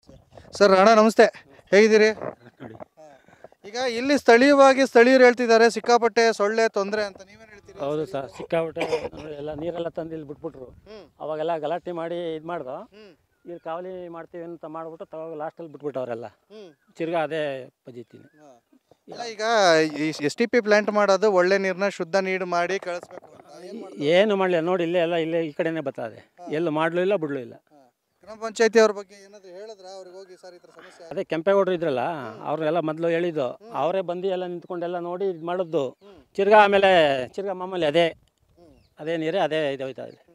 Sir ಅಣ್ಣ ನಮಸ್ತೆ ಹೇಗಿದ್ದೀರಿ ನೋಡಿ ಈಗ ಇಲ್ಲಿ ಸ್ಥಳೀಯವಾಗಿ ಸ್ಥಳೀಯರು ಹೇಳ್ತಿದ್ದಾರೆ ಸಿಕ್ಕಾಪಟ್ಟೆ ಸೊಳ್ಳೆ ತೊಂದರೆ ಅಂತ ನೀವೇನು ಹೇಳ್ತೀರಿ ಹೌದು ಸರ್ ಸಿಕ್ಕಾಬಿಟ್ಟೆ ಅಂದ್ರೆ ಎಲ್ಲ ನೀರೆಲ್ಲ ತಂದು ಇಲ್ಲಿ ಬಿಟ್ಬಿಟ್ರು ಹ್ಮ್. ಅವಾಗೆಲ್ಲ ಗಲಾಟೆ ಮಾಡಿ ಇದು ಮಾಡ್ದು ಹ್ಮ್. ಈಗ ಕಾವಲಿ ಮಾಡ್ತೀವಿ ಅಂತ ಮಾಡ್ಬಿಟ್ಟು ತವಾಗ ಲಾಸ್ಟಲ್ಲಿ ಬಿಟ್ಬಿಟ್ಟವ್ರೆಲ್ಲ ಹ್ಮ್. ತಿರ್ಗಾ ಅದೇ ಪದ್ಧತಿನಿ ಅಲ್ಲ ಈಗ ಎಸ್ ಟಿ ಪಿ ಪ್ಲಾಂಟ್ ಮಾಡೋದು ಒಳ್ಳೆ ನೀರನ್ನ ಶುದ್ಧ ನೀರು ಮಾಡಿ ಕಳಿಸ್ಬೇಕು ಅಂತ ಏನ್ ಮಾಡ್ತಾರೆ? ಏನು ಮಾಡಲಿ ನೋಡಿ ಇಲ್ಲೇ ಎಲ್ಲ ಇಲ್ಲೇ ಈ ಕಡೆನೇ ಬರ್ತದೆ ಎಲ್ಲೂ ಮಾಡ್ಲೂ ಇಲ್ಲ ಬಿಡ್ಲೂ ಇಲ್ಲ ಹಾ. ಗ್ರಾಮ ಪಂಚಾಯತಿ ಅವ್ರ ಬಗ್ಗೆ ಏನಾದ್ರು ಹೇಳಿದ್ರ ಅವ್ರಿಗೆ ಹೋಗಿ ಸರ್ ಈ ಥರ ಸಮಸ್ಯೆ ಆಗಿದೆ. ಅದೇ ಕೆಂಪೇಗೌಡರು ಇದ್ರಲ್ಲ ಅವ್ರನ್ನೆಲ್ಲ ಮೊದಲು ಹೇಳಿದ್ದು ಅವರೇ ಬಂದು ಎಲ್ಲ ನಿಂತ್ಕೊಂಡೆಲ್ಲ ನೋಡಿ ಇದು ಮಾಡಿದ್ದು ಹ್ಮ್. ತಿರ್ಗಾ ಆಮೇಲೆ ತಿರ್ಗಾ ಮಾಮೂಲಿ ಅದೇ ಹ್ಮ್. ಅದೇ ನೀರೇ ಅದೇ ಇದು ಹೋಯ್ತಾ ಇದೆ